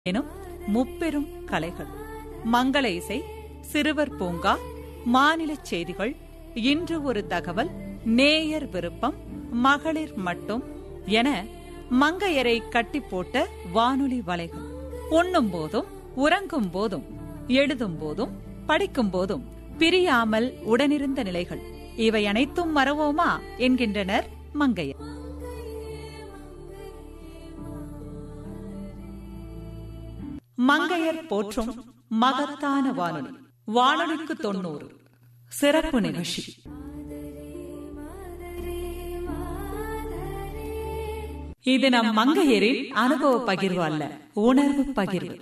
எனும் முப்பெரும் கலைகள் மங்கள இசை சிறுவர் பூங்கா மாநில செய்திகள் இன்று ஒரு தகவல் நேயர் விருப்பம் மகளிர் மட்டும் என மங்கையரை கட்டி போட்ட வானொலி வலைகள் உண்ணும் போதும் உறங்கும் போதும் எழுதும் போதும் படிக்கும் போதும் பிரியாமல் உடனிருந்த நிலைகள் இவை அனைத்தும் மறவோமா என்கின்றனர் மங்கையர் மங்கையர் போற்றும் மகத்தான வானொலி வானொலிக்கு தொண்ணூறு சிறப்பு நிகழ்ச்சி இது நம் மங்கையரின் அனுபவ பகிர்வு அல்ல உணர்வு பகிர்வு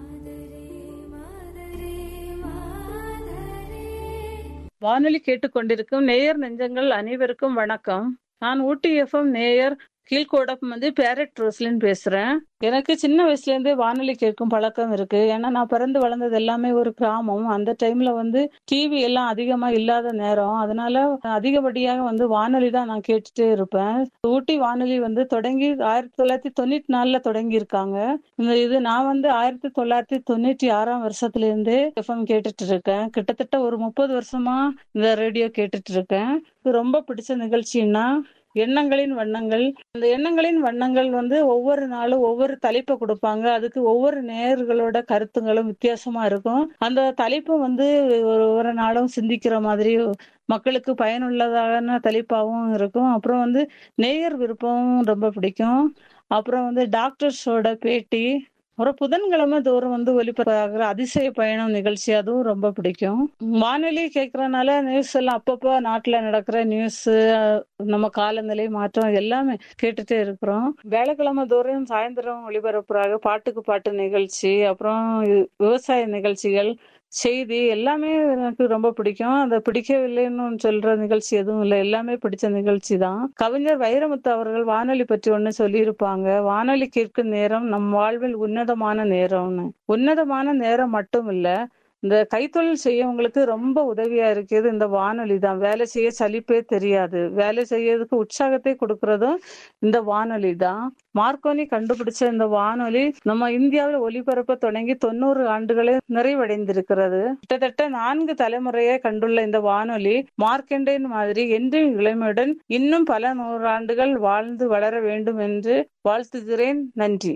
வானொலி கேட்டுக்கொண்டிருக்கும் நேயர் நெஞ்சங்கள் அனைவருக்கும் வணக்கம் நான் ஊட்டி எஃப்எம் நேயர் கீழ்கோடப்பம் வந்து பேரட் ரோஸ்லின் பேசுறேன் எனக்கு சின்ன வயசுல இருந்தே வானொலி கேட்கும் பழக்கம் இருக்கு ஏன்னா நான் பிறந்து வளர்ந்தது எல்லாமே ஒரு கிராமம் அந்த டைம்ல வந்து டிவி எல்லாம் அதிகமா இல்லாத நேரம் அதனால அதிகப்படியாக வந்து வானொலி தான் நான் கேட்டுட்டே இருப்பேன் ஊட்டி வானொலி வந்து தொடங்கி ஆயிரத்தி தொள்ளாயிரத்தி தொண்ணூத்தி நாலுல தொடங்கி இருக்காங்க இந்த இது நான் வந்து ஆயிரத்தி தொள்ளாயிரத்தி தொண்ணூற்றி ஆறாம் வருஷத்துல இருந்தே எஃப்எம் கேட்டுட்டு இருக்கேன் கிட்டத்தட்ட ஒரு முப்பது வருஷமா இந்த ரேடியோ கேட்டுட்டு இருக்கேன் இது ரொம்ப பிடிச்ச நிகழ்ச்சின்னா எண்ணங்களின் வண்ணங்கள் அந்த எண்ணங்களின் வண்ணங்கள் வந்து ஒவ்வொரு நாளும் ஒவ்வொரு தலைப்பை கொடுப்பாங்க அதுக்கு ஒவ்வொரு நேயர்களோட கருத்துங்களும் வித்தியாசமா இருக்கும் அந்த தலைப்பு வந்து ஒரு ஒரு நாளும் சிந்திக்கிற மாதிரி மக்களுக்கு பயனுள்ளதான தலைப்பாகவும் இருக்கும் அப்புறம் வந்து நேயர் விருப்பமும் ரொம்ப பிடிக்கும் அப்புறம் வந்து டாக்டர்ஸோட பேட்டி அப்புறம் புதன்கிழமை தோறும் வந்து ஒலிபரப்பாகிற அதிசய பயணம் நிகழ்ச்சி அதுவும் ரொம்ப பிடிக்கும் வானொலி கேட்கறதுனால நியூஸ் எல்லாம் அப்பப்போ நாட்டுல நடக்கிற நியூஸ் நம்ம காலநிலை மாற்றம் எல்லாமே கேட்டுட்டே இருக்கிறோம் வேலைக்கிழமை தோறும் சாயந்தரம் ஒளிபரப்புறாங்க பாட்டுக்கு பாட்டு நிகழ்ச்சி அப்புறம் விவசாய நிகழ்ச்சிகள் செய்தி எல்லாமே எனக்கு ரொம்ப பிடிக்கும் அந்த பிடிக்கவில்லைன்னு சொல்ற நிகழ்ச்சி எதுவும் இல்லை எல்லாமே பிடிச்ச நிகழ்ச்சி தான் கவிஞர் வைரமுத்து அவர்கள் வானொலி பற்றி ஒண்ணு சொல்லியிருப்பாங்க வானொலி கேட்கும் நேரம் நம் வாழ்வில் உன்னதமான நேரம்னு உன்னதமான நேரம் மட்டும் இல்ல இந்த கைத்தொழில் செய்யவங்களுக்கு ரொம்ப உதவியா இருக்குது இந்த வானொலி தான் வேலை செய்ய சலிப்பே தெரியாது வேலை செய்யறதுக்கு உற்சாகத்தை கொடுக்கறதும் இந்த வானொலி தான் மார்க்கோனி கண்டுபிடிச்ச இந்த வானொலி நம்ம இந்தியாவில் ஒலிபரப்ப தொடங்கி தொண்ணூறு ஆண்டுகளே நிறைவடைந்திருக்கிறது கிட்டத்தட்ட நான்கு தலைமுறையை கண்டுள்ள இந்த வானொலி மார்க்கெண்டேன் மாதிரி என்றும் இளமையுடன் இன்னும் பல நூறாண்டுகள் வாழ்ந்து வளர வேண்டும் என்று வாழ்த்துகிறேன் நன்றி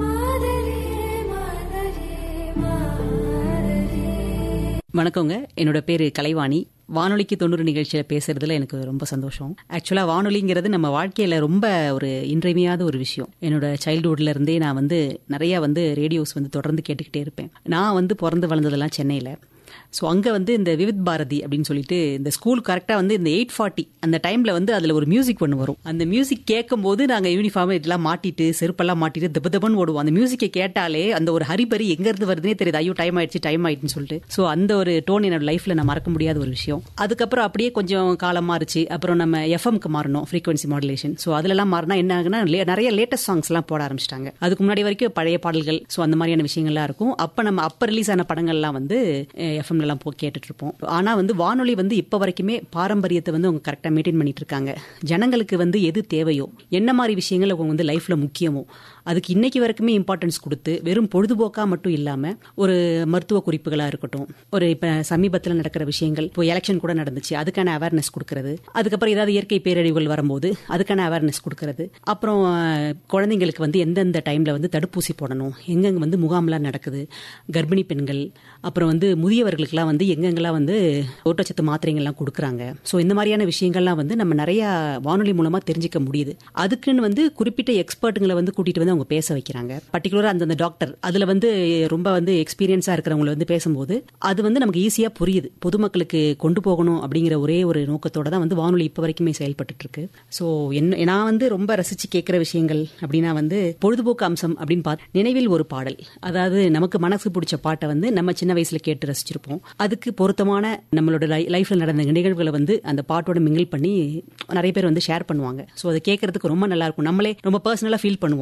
வணக்கங்க என்னோட பேரு கலைவாணி வானொலிக்கு தொண்ணூறு நிகழ்ச்சியில பேசுறதுல எனக்கு ரொம்ப சந்தோஷம் ஆக்சுவலா வானொலிங்கிறது நம்ம வாழ்க்கையில ரொம்ப ஒரு இன்றியமையாத ஒரு விஷயம் என்னோட சைல்டுஹுட்ல இருந்தே நான் வந்து நிறைய வந்து ரேடியோஸ் வந்து தொடர்ந்து கேட்டுக்கிட்டே இருப்பேன் நான் வந்து பிறந்து வளர்ந்ததெல்லாம் சென்னையில ஸோ அங்கே வந்து இந்த விவித் பாரதி அப்படின்னு சொல்லிட்டு இந்த ஸ்கூல் கரெக்டாக வந்து இந்த எயிட் ஃபார்ட்டி அந்த டைமில் வந்து அதில் ஒரு மியூசிக் ஒன்று வரும் அந்த மியூசிக் கேட்கும் போது நாங்கள் யூனிஃபார்ம் இதெல்லாம் மாட்டிட்டு செருப்பெல்லாம் மாட்டிட்டு தப்பு தப்புன்னு ஓடுவோம் அந்த மியூசிக்கை கேட்டாலே அந்த ஒரு ஹரிபரி எங்கேருந்து வருதுனே தெரியுது ஐயோ டைம் ஆயிடுச்சு டைம் ஆயிடுச்சுன்னு சொல்லிட்டு ஸோ அந்த ஒரு டோன் என்னோட லைஃப்பில் நான் மறக்க முடியாத ஒரு விஷயம் அதுக்கப்புறம் அப்படியே கொஞ்சம் காலம் மாறுச்சு அப்புறம் நம்ம எஃப்எம்க்கு மாறணும் ஃப்ரீக்வன்சி மாடுலேஷன் ஸோ அதிலெல்லாம் மாறினா என்ன ஆகுனா நிறைய லேட்டஸ்ட் சாங்ஸ்லாம் போட ஆரம்பிச்சிட்டாங்க அதுக்கு முன்னாடி வரைக்கும் பழைய பாடல்கள் ஸோ அந்த மாதிரியான விஷயங்கள்லாம் இருக்கும் அப்போ நம்ம அப்போ ரிலீஸ் ஆன படங்கள்லாம் வந்து எஃப்எம்லலாம் போ கேட்டுட்டு இருப்போம் ஆனா வந்து வானொலி வந்து இப்ப வரைக்குமே பாரம்பரியத்தை வந்து அவங்க கரெக்டா மெயின்டைன் பண்ணிட்டு இருக்காங்க ஜனங்களுக்கு வந்து எது தேவையோ என்ன மாதிரி விஷயங்கள் அவங்க வந்து லைஃப்ல முக்கியமோ அதுக்கு இன்னைக்கு வரைக்குமே இம்பார்ட்டன்ஸ் கொடுத்து வெறும் பொழுதுபோக்கா மட்டும் இல்லாம ஒரு மருத்துவ குறிப்புகளா இருக்கட்டும் ஒரு இப்ப சமீபத்தில் நடக்கிற விஷயங்கள் இப்போ எலெக்ஷன் கூட நடந்துச்சு அதுக்கான அவேர்னஸ் கொடுக்கறது அதுக்கப்புறம் ஏதாவது இயற்கை பேரழிவுகள் வரும்போது அதுக்கான அவேர்னஸ் கொடுக்கறது அப்புறம் குழந்தைங்களுக்கு வந்து எந்தெந்த டைம்ல வந்து தடுப்பூசி போடணும் எங்கெங்க வந்து முகாம்லாம் நடக்குது கர்ப்பிணி பெண்கள் அப்புறம் வந்து முதியவர்களுக்கெல்லாம் வந்து எங்கெங்கெல்லாம் வந்து ஊட்டச்சத்து மாத்திரைகள்லாம் கொடுக்குறாங்க ஸோ இந்த மாதிரியான விஷயங்கள்லாம் வந்து நம்ம நிறைய வானொலி மூலமா தெரிஞ்சுக்க முடியுது அதுக்குன்னு வந்து குறிப்பிட்ட எக்ஸ்பர்ட்டுங்களை வந்து கூட்டிட்டு வந்து அவங்க பேச வைக்கிறாங்க பர்டிகுலரா அந்தந்த டாக்டர் அதுல வந்து ரொம்ப வந்து எக்ஸ்பீரியன்ஸா இருக்கிறவங்களை வந்து பேசும்போது அது வந்து நமக்கு ஈஸியா புரியுது பொதுமக்களுக்கு கொண்டு போகணும் அப்படிங்கிற ஒரே ஒரு நோக்கத்தோட தான் வந்து வானொலி இப்ப வரைக்குமே செயல்பட்டு இருக்கு ஸோ என்ன நான் வந்து ரொம்ப ரசிச்சு கேட்கிற விஷயங்கள் அப்படின்னா வந்து பொழுதுபோக்கு அம்சம் அப்படின்னு பார்த்து நினைவில் ஒரு பாடல் அதாவது நமக்கு மனசு பிடிச்ச பாட்டை வந்து நம்ம சின்ன வயசுல கேட்டு ரசிச்சிருப்போம் அதுக்கு பொருத்தமான நம்மளோட லைஃப்ல நடந்த நிகழ்வுகளை வந்து அந்த பாட்டோட மிங்கிள் பண்ணி நிறைய பேர் வந்து ஷேர் பண்ணுவாங்க ஸோ அதை கேட்கறதுக்கு ரொம்ப நல்லா இருக்கும் நம்மளே ரொம்ப பர்சனலா ஃபீல் பண்ணுவோம் அந்த மாதிரி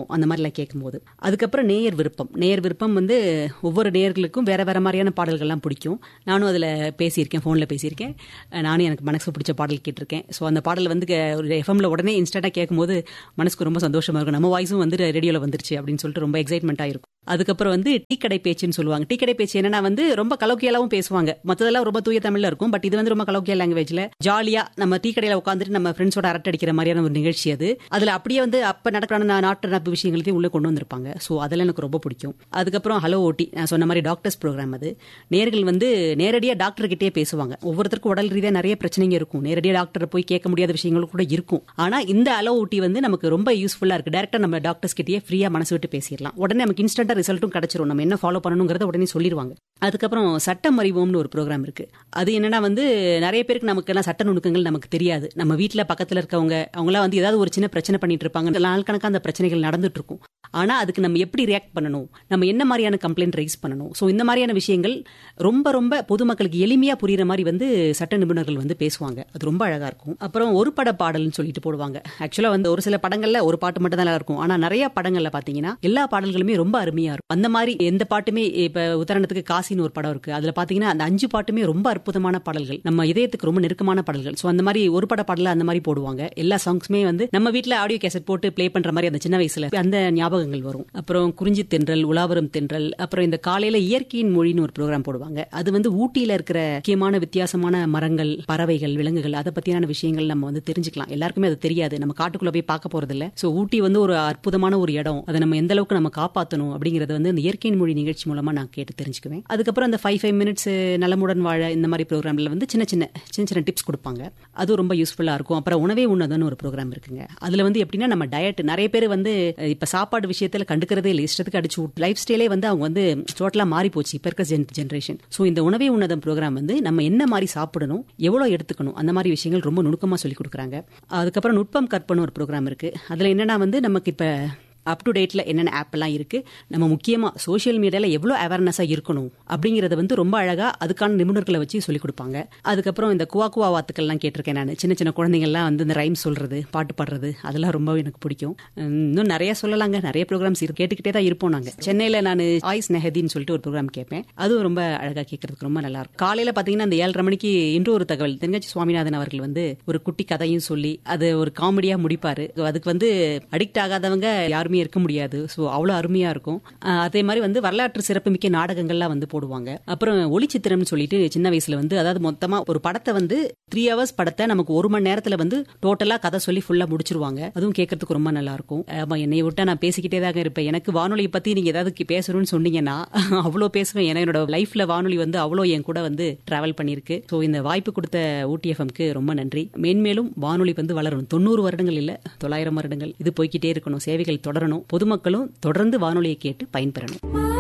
நிகழ்ச்சிகளை கேட்கும்போது அதுக்கப்புறம் நேயர் விருப்பம் நேயர் விருப்பம் வந்து ஒவ்வொரு நேயர்களுக்கும் வேற வேற மாதிரியான பாடல்கள்லாம் பிடிக்கும் நானும் அதில் பேசியிருக்கேன் ஃபோனில் பேசியிருக்கேன் நானும் எனக்கு மனசு பிடிச்ச பாடல் கேட்டிருக்கேன் ஸோ அந்த பாடல் வந்து கே- ஒரு எஃப்எம்ல உடனே இன்ஸ்டண்ட்டாக கேட்கும்போது மனசுக்கு ரொம்ப சந்தோஷமா இருக்கும் நம்ம வாய்ஸும் வந்து ரேடியோவில் வந்துருச்சு அப்படின்னு சொல்லிட்டு ரொம்ப எக்ஸைட்மெண்ட்டாக இருக்கும் அதுக்கப்புறம் வந்து டீ கடை பேச்சுன்னு சொல்லுவாங்க டீ கடை பேச்சு என்னன்னா வந்து ரொம்ப கலோக்கியலாவும் பேசுவாங்க மற்றதெல்லாம் ரொம்ப தூய தமிழ்ல இருக்கும் பட் இது வந்து ரொம்ப கலோக்கிய லாங்குவேஜ்ல ஜாலியா நம்ம டீ கடையில உட்காந்துட்டு நம்ம ஃப்ரெண்ட்ஸோட அரட்டை அடிக்கிற மாதிரியான ஒரு நிகழ்ச்சி அது அதுல அப்படியே வந்து அப்ப நடக்கிற நா- நாட்டு நடப்பு விஷயங்களையும் உள்ள கொண்டு வந்திருப்பாங்க ஸோ அதெல்லாம் எனக்கு ரொம்ப பிடிக்கும் அதுக்கப்புறம் ஹலோ ஓட்டி நான் சொன்ன மாதிரி டாக்டர்ஸ் ப்ரோக்ராம் அது நேர்கள் வந்து நேரடியாக டாக்டர் கிட்டே பேசுவாங்க ஒவ்வொருத்தருக்கும் உடல் ரீதியாக நிறைய பிரச்சனைங்க இருக்கும் நேரடியாக டாக்டர் போய் கேட்க முடியாத விஷயங்கள் கூட இருக்கும் ஆனா இந்த அலோ ஊட்டி வந்து நமக்கு ரொம்ப யூஸ்ஃபுல்லா இருக்கு டேரக்டா நம்ம டாக்டர்ஸ் கிட்டயே ஃப்ரீயா மனசு விட்டு பேசிடலாம் உடனே நமக்கு இன்ஸ்டன்டா ரிசல்ட்டும் கிடைச்சிரும் நம்ம என்ன ஃபாலோ பண்ணணுங்கிறத உடனே சொல்லிடுவாங்க அதுக்கப்புறம் சட்டம் அறிவோம்னு ஒரு ப்ரோக்ராம் இருக்கு அது என்னன்னா வந்து நிறைய பேருக்கு நமக்கு எல்லாம் சட்ட நுணுக்கங்கள் நமக்கு தெரியாது நம்ம வீட்ல பக்கத்துல இருக்கவங்க அவங்களாம் வந்து ஏதாவது ஒரு சின்ன பிரச்சனை பண்ணிட்டு இருப்பாங்க நாள் கணக்கா அந்த பிரச்சனைகள் நடந்துட்டு இருக்கும் ஆனா அதுக்கு நம்ம எப்படி ரியாக்ட் பண்ணணும் நம்ம என்ன மாதிரியான கம்ப்ளைண்ட் ரைஸ் பண்ணணும் ஸோ இந்த மாதிரியான விஷயங்கள் ரொம்ப ரொம்ப பொதுமக்களுக்கு எளிமையா புரியுற மாதிரி வந்து சட்ட நிபுணர்கள் வந்து பேசுவாங்க அது ரொம்ப அழகா இருக்கும் அப்புறம் ஒரு பட பாடல்னு சொல்லிட்டு போடுவாங்க ஆக்சுவலா வந்து ஒரு சில படங்கள்ல ஒரு பாட்டு மட்டும் தான் நல்லா இருக்கும் ஆனா நிறைய படங்கள்ல பாத்தீங்கன்னா எல்லா பாடல்களுமே ரொம்ப அருமையா இருக்கும் அந்த மாதிரி எந்த பாட்டுமே இப்ப உதாரணத்துக்கு காசின்னு ஒரு படம் இருக்கு அதுல பாத்தீங்கன்னா அந்த அஞ்சு பாட்டுமே ரொம்ப அற்புதமான பாடல்கள் நம்ம இதயத்துக்கு ரொம்ப நெருக்கமான பாடல்கள் சோ அந்த மாதிரி ஒரு பட பாடல அந்த மாதிரி போடுவாங்க எல்லா சாங்ஸுமே வந்து நம்ம வீட்ல ஆடியோ கேசட் போட்டு ப்ளே பண்ற மாதிரி அந்த சின்ன வயசுல அந்த ஞாபகங்கள் வரும் அப்புறம் குறிஞ்சி தென்றல் உலாவரம் தென்றல் அப்புறம் இந்த காலையில இயற்கையின் மொழின்னு ஒரு ப்ரோக்ராம் போடுவாங்க அது வந்து ஊட்டியில இருக்கிற முக்கியமான வித்தியாசமான மரங்கள் பறவைகள் விலங்குகள் அதை பத்தியான விஷயங்கள் நம்ம வந்து தெரிஞ்சுக்கலாம் எல்லாருக்குமே அது தெரியாது நம்ம காட்டுக்குள்ள போய் பார்க்க போறது இல்ல சோ ஊட்டி வந்து ஒரு அற்புதமான ஒரு இடம் அதை நம்ம எந்த அளவுக்கு நம்ம காப்பாத்தணும் அப்படிங்கறது வந்து இந்த இயற்கையின் மொழி நிகழ்ச்சி மூலமா நான் கேட்டு தெரிஞ்சுக்குவேன் அதுக்கப்புறம் அந்த ஃபைவ் ஃபைவ் மினிட்ஸ் நலமுடன் வாழ இந்த மாதிரி ப்ரோக்ராம்ல வந்து சின்ன சின்ன சின்ன சின்ன டிப்ஸ் கொடுப்பாங்க அது ரொம்ப யூஸ்ஃபுல்லா இருக்கும் அப்புறம் உணவே உண்ணதுன்னு ஒரு ப்ரோக்ராம் இருக்குங்க அதுல வந்து எப்படின்னா நம்ம டயட் நிறைய பேர் வந்து அஹ், இப்ப சாப்பாடு விஷயத்துல கண்டுக்கிறதே இல்லை இஷ்டத்துக்கு அடிச்சு லைஃப் ஸ்டைலே வந்து அவங்க வந்து டோட்டலா மாறி போச்சு இப்ப இருக்க ஜென்ரேஷன் சோ இந்த உணவே உன்னதம் ப்ரோக்ராம் வந்து நம்ம என்ன மாதிரி சாப்பிடணும் எவ்வளவு எடுத்துக்கணும் அந்த மாதிரி விஷயங்கள் ரொம்ப நுணுக்கமா சொல்லி கொடுக்குறாங்க அதுக்கப்புறம் நுட்பம் கற்பனை ஒரு ப்ரோக்ராம் இருக்கு அதுல என்னன்னா வந்து நமக்கு இப்ப அப் டு டேட்ல என்னென்ன ஆப் எல்லாம் இருக்கு நம்ம முக்கியமா சோஷியல் மீடியால எவ்வளவு அவேர்னஸா இருக்கணும் அப்படிங்கறத வந்து ரொம்ப அழகா அதுக்கான நிபுணர்களை வச்சு சொல்லி கொடுப்பாங்க அதுக்கப்புறம் இந்த குவா குவா வாத்துக்கள்லாம் கேட்டிருக்கேன் நான் சின்ன சின்ன குழந்தைங்கள்லாம் வந்து இந்த ரைம் சொல்றது பாட்டு பாடுறது அதெல்லாம் ரொம்ப எனக்கு பிடிக்கும் உம், இன்னும் நிறைய சொல்லலாங்க நிறைய ப்ரோக்ராம்ஸ் இருக்கு கேட்டுக்கிட்டே தான் இருப்போம் நாங்க சென்னையில நான் ஆய்ஸ் நெஹதின்னு சொல்லிட்டு ஒரு ப்ரோக்ராம் கேட்பேன் அதுவும் ரொம்ப அழகா கேட்கறதுக்கு ரொம்ப நல்லா இருக்கும் காலையில பாத்தீங்கன்னா அந்த ஏழரை மணிக்கு இன்று ஒரு தகவல் தென்காட்சி சுவாமிநாதன் அவர்கள் வந்து ஒரு குட்டி கதையும் சொல்லி அது ஒரு காமெடியா முடிப்பாரு அதுக்கு வந்து அடிக்ட் ஆகாதவங்க யாருமே இருக்க முடியாது ஸோ அவ்வளோ அருமையா இருக்கும் அஹ் அதே மாதிரி வந்து வரலாற்று சிறப்புமிக்க நாடகங்கள்லாம் வந்து போடுவாங்க அப்புறம் ஒளிச்சித்திரம்னு சொல்லிட்டு சின்ன வயசுல வந்து அதாவது மொத்தமா ஒரு படத்தை வந்து த்ரீ ஹவர்ஸ் படத்தை நமக்கு ஒரு மணி நேரத்துல வந்து டோட்டலா கதை சொல்லி ஃபுல்லா முடிச்சிருவாங்க அதுவும் கேட்கறதுக்கு ரொம்ப நல்லா இருக்கும் ஆமா என்னை விட்டா நான் பேசிக்கிட்டே தாங்க இருப்பேன் எனக்கு வானொலியை பத்தி நீங்க ஏதாவது கி- பேசணும்னு சொன்னீங்கன்னா அவ்வளோ பேசுவேன் ஏன்னா என்னோட லைஃப்ல வானொலி வந்து அவ்வளோ என் கூட வந்து டிராவல் பண்ணியிருக்கு ஸோ இந்த வாய்ப்பு கொடுத்த ஊட்டி எஃப்எம்க்கு ரொம்ப நன்றி மேன்மேலும் வானொலி வந்து வளரணும் தொண்ணூறு வருடங்கள் இல்ல தொள்ளாயிரம் வருடங்கள் இது போய்க்கிட்டே இருக்கணும் சேவைகள் தொடரணும் பொதுமக்களும் தொடர்ந்து வானொலியை கேட்டு பயன்பெறணும்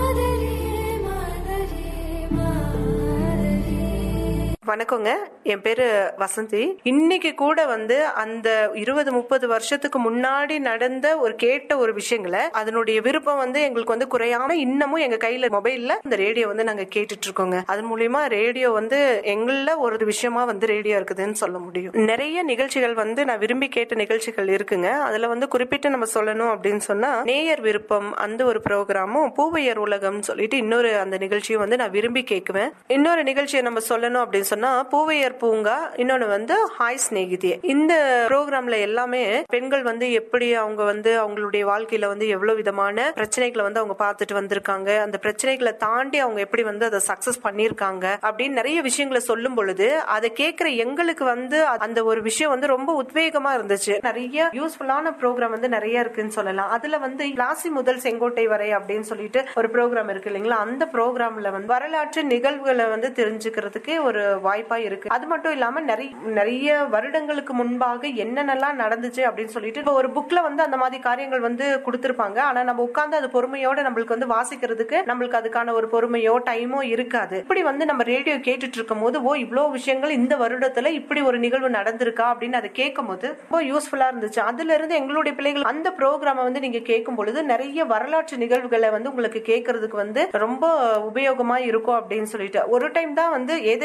வணக்கங்க என் பேரு வசந்தி இன்னைக்கு கூட வந்து அந்த இருபது முப்பது வருஷத்துக்கு முன்னாடி நடந்த ஒரு கேட்ட ஒரு விஷயங்களை அதனுடைய விருப்பம் வந்து எங்களுக்கு வந்து குறையாம இன்னமும் எங்க கையில மொபைல்ல இந்த ரேடியோ வந்து நாங்க கேட்டுட்டு இருக்கோங்க அது மூலியமா ரேடியோ வந்து எங்கள ஒரு விஷயமா வந்து ரேடியோ இருக்குதுன்னு சொல்ல முடியும் நிறைய நிகழ்ச்சிகள் வந்து நான் விரும்பி கேட்ட நிகழ்ச்சிகள் இருக்குங்க அதுல வந்து குறிப்பிட்டு நம்ம சொல்லணும் அப்படின்னு சொன்னா நேயர் விருப்பம் அந்த ஒரு ப்ரோக்ராமும் பூவையர் உலகம் சொல்லிட்டு இன்னொரு அந்த நிகழ்ச்சியும் வந்து நான் விரும்பி கேட்குவேன் இன்னொரு நிகழ்ச்சியை நம்ம சொல்லணும் அப்படின்னு சொன்னா பூவையர் பூங்கா இன்னொன்னு வந்து ஹாய் ஸ்நேகிதியே இந்த ப்ரோக்ராம்ல எல்லாமே பெண்கள் வந்து எப்படி அவங்க வந்து அவங்களுடைய வாழ்க்கையில வந்து எவ்வளவு விதமான பிரச்சனைகளை வந்து அவங்க பார்த்துட்டு வந்திருக்காங்க அந்த பிரச்சனைகளை தாண்டி அவங்க எப்படி வந்து அதை சக்சஸ் பண்ணிருக்காங்க அப்படின்னு நிறைய விஷயங்களை சொல்லும் பொழுது அதை கேட்கிற எங்களுக்கு வந்து அந்த ஒரு விஷயம் வந்து ரொம்ப உத்வேகமா இருந்துச்சு நிறைய யூஸ்ஃபுல்லான ப்ரோக்ராம் வந்து நிறைய இருக்குன்னு சொல்லலாம் அதுல வந்து ராசி முதல் செங்கோட்டை வரை அப்படின்னு சொல்லிட்டு ஒரு ப்ரோக்ராம் இருக்கு இல்லைங்களா அந்த ப்ரோக்ராம்ல வந்து வரலாற்று நிகழ்வுகளை வந்து தெரிஞ்சுக்கிறதுக்கு ஒரு வாய்ப்பா இருக்கு அது மட்டும் இல்லாம நிறைய நிறைய வருடங்களுக்கு முன்பாக என்னென்னலாம் நடந்துச்சு அப்படின்னு சொல்லிட்டு இப்ப ஒரு புக்ல வந்து அந்த மாதிரி காரியங்கள் வந்து கொடுத்திருப்பாங்க ஆனா நம்ம உட்கார்ந்து அது பொறுமையோட நம்மளுக்கு வந்து வாசிக்கிறதுக்கு நம்மளுக்கு அதுக்கான ஒரு பொறுமையோ டைமோ இருக்காது இப்படி வந்து நம்ம ரேடியோ கேட்டுட்டு இருக்கும் போது ஓ இவ்வளவு விஷயங்கள் இந்த வருடத்துல இப்படி ஒரு நிகழ்வு நடந்திருக்கா அப்படின்னு அதை கேட்கும் போது ரொம்ப யூஸ்ஃபுல்லா இருந்துச்சு அதுல இருந்து எங்களுடைய பிள்ளைகள் அந்த ப்ரோக்ராம வந்து நீங்க கேட்கும் பொழுது நிறைய வரலாற்று நிகழ்வுகளை வந்து உங்களுக்கு கேட்கறதுக்கு வந்து ரொம்ப உபயோகமா இருக்கும் அப்படின்னு சொல்லிட்டு ஒரு டைம் தான் வந்து எதேச்சியா அந்த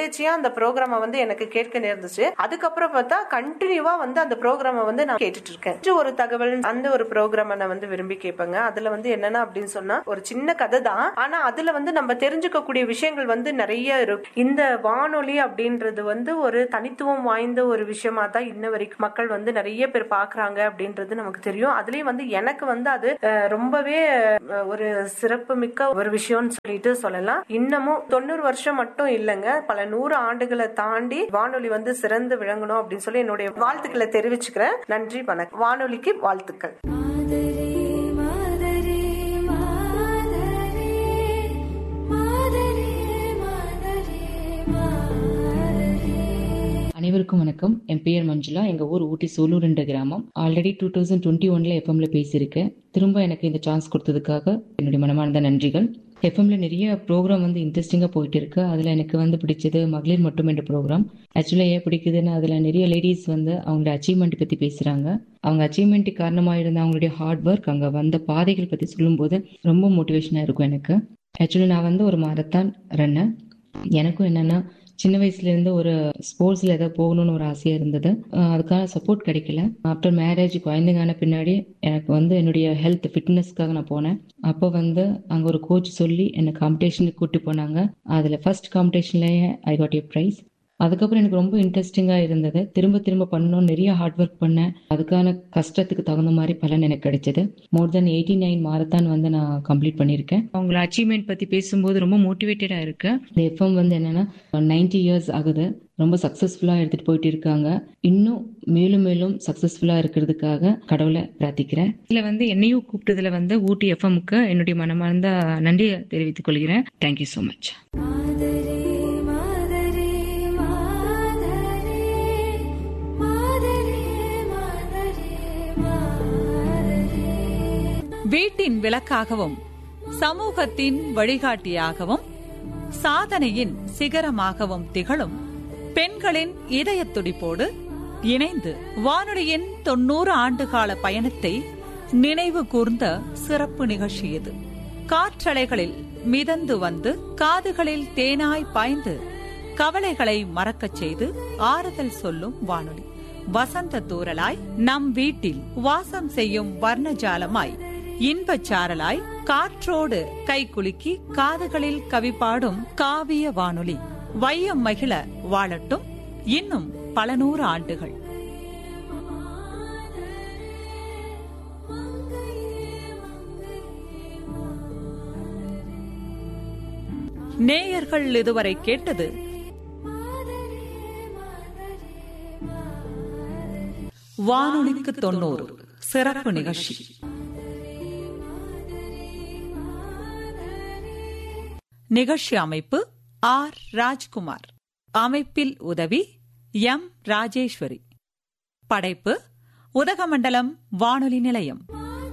அந்த ப்ரோக்ராம வந்து எனக்கு கேட்க நேர்ந்துச்சு அதுக்கப்புறம் பார்த்தா கண்டினியூவா வந்து அந்த ப்ரோக்ராம வந்து நான் கேட்டுட்டு இருக்கேன் இது ஒரு தகவல் அந்த ஒரு ப்ரோக்ராம நான் வந்து விரும்பி கேட்பேங்க அதுல வந்து என்னன்னா அப்படின்னு சொன்னா ஒரு சின்ன கதை தான் ஆனா அதுல வந்து நம்ம தெரிஞ்சுக்கக்கூடிய விஷயங்கள் வந்து நிறைய இருக்கு இந்த வானொலி அப்படின்றது வந்து ஒரு தனித்துவம் வாய்ந்த ஒரு விஷயமா தான் இன்ன வரைக்கும் மக்கள் வந்து நிறைய பேர் பாக்குறாங்க அப்படின்றது நமக்கு தெரியும் அதுலயும் வந்து எனக்கு வந்து அது அஹ், ரொம்பவே அஹ், ஒரு சிறப்பு மிக்க ஒரு விஷயம்னு சொல்லிட்டு சொல்லலாம் இன்னமும் தொண்ணூறு வருஷம் மட்டும் இல்லைங்க பல நூறு ஆண்டுகளை தாண்டி வானொலி வந்து சிறந்து விளங்கணும் அப்படின்னு சொல்லி என்னுடைய வாழ்த்துக்களை தெரிவிச்சுக்கிறேன் நன்றி வணக்கம் வானொலிக்கு வாழ்த்துக்கள் மாதரே மாதரே மாதரே மாதரே மாதரே மாதரே அனைவருக்கும் வணக்கம் என் பெயர் மஞ்சுளா எங்க ஊர் ஊட்டி சூலூர் என்ற கிராமம் ஆல்ரெடி டூ தௌசண்ட் டுவெண்ட்டி ஒன்ல எஃப்எம்ல பேசியிருக்கேன் திரும்ப எனக்கு இந்த சான்ஸ் கொடுத்ததுக்காக என்னுடைய மனமார்ந்த நன்றிகள் எஃப்எம்ல நிறைய ப்ரோக்ராம் வந்து இன்ட்ரெஸ்டிங்கா போயிட்டு இருக்கு அதுல எனக்கு வந்து பிடிச்சது மகளிர் மட்டும் என்ற ப்ரோக்ராம் ஆக்சுவலா ஏன் பிடிக்குதுன்னா அதுல நிறைய லேடிஸ் வந்து அவங்களோட அச்சீவ்மெண்ட் பத்தி பேசுறாங்க அவங்க அச்சீவ்மெண்ட் காரணமா இருந்த அவங்களுடைய ஹார்ட் ஒர்க் அங்க வந்த பாதைகள் பத்தி சொல்லும்போது ரொம்ப மோட்டிவேஷனா இருக்கும் எனக்கு ஆக்சுவலி நான் வந்து ஒரு மாரத்தான் ரன்னர் எனக்கும் என்னன்னா சின்ன வயசுல இருந்து ஒரு ஸ்போர்ட்ஸ்ல ஏதாவது போகணும்னு ஒரு ஆசையா இருந்தது அஹ் அதுக்கான சப்போர்ட் கிடைக்கல ஆஃப்டர் மேரேஜ் குழந்தைங்கான பின்னாடி எனக்கு வந்து என்னுடைய ஹெல்த் ஃபிட்னஸ்க்காக நான் போனேன் அப்போ வந்து அங்க ஒரு கோச் சொல்லி என்னை காம்படிஷனுக்கு கூட்டி போனாங்க அதுல ஃபர்ஸ்ட் காம்படிஷன்லயே ஐ காட் ஏ ப்ரைஸ் அதுக்கப்புறம் எனக்கு ரொம்ப இன்ட்ரெஸ்டிங்கா இருந்தது திரும்ப திரும்ப பண்ணணும் நிறைய ஹார்ட் ஒர்க் பண்ணேன் அதுக்கான கஷ்டத்துக்கு தகுந்த மாதிரி பலன் எனக்கு கிடைச்சது more than eighty nine marathon வந்து நான் கம்ப்ளீட் பண்ணியிருக்கேன் அவங்கள அச்சீவ்மெண்ட் பத்தி பேசும்போது ரொம்ப மோட்டிவேட்டடா இருக்கு இந்த எஃப்எம் வந்து என்னன்னா நைன்டி இயர்ஸ் ஆகுது ரொம்ப சக்சஸ்ஃபுல்லா எடுத்துட்டு போயிட்டு இருக்காங்க இன்னும் மேலும் மேலும் சக்சஸ்ஃபுல்லா இருக்கிறதுக்காக கடவுளை பிரார்த்திக்கிறேன் இதுல வந்து என்னையும் கூப்பிட்டதுல வந்து ஊட்டி எஃப்எம்க்கு என்னுடைய மனமார்ந்த நன்றியை தெரிவித்துக் கொள்கிறேன் தேங்க்யூ ஸோ மச் மாதரே மாதரே மாதரே மாதரே மாதரே மாதரே வீட்டின் விளக்காகவும் சமூகத்தின் வழிகாட்டியாகவும் சாதனையின் சிகரமாகவும் திகழும் பெண்களின் இதயத் துடிப்போடு இணைந்து வானொலியின் தொன்னூறு ஆண்டுகால பயணத்தை நினைவு கூர்ந்த சிறப்பு நிகழ்ச்சி இது காற்றலைகளில் மிதந்து வந்து காதுகளில் தேனாய் பாய்ந்து கவலைகளை மறக்கச் செய்து ஆறுதல் சொல்லும் வானொலி வசந்த தூறலாய் நம் வீட்டில் வாசம் செய்யும் வர்ணஜாலமாய் இன்பச் சாரலாய் காற்றோடு கைகுலுக்கி காதுகளில் கவிபாடும் காவிய வானொலி வையம் மகிழ வாழட்டும் இன்னும் பல நூறு ஆண்டுகள் நேயர்கள் இதுவரை கேட்டது வானொலிக்கு தொண்ணூறு சிறப்பு நிகழ்ச்சி நிகழ்ச்சி அமைப்பு ஆர் ராஜ்குமார் அமைப்பில் உதவி எம் ராஜேஸ்வரி படைப்பு உதகமண்டலம் வானொலி நிலையம்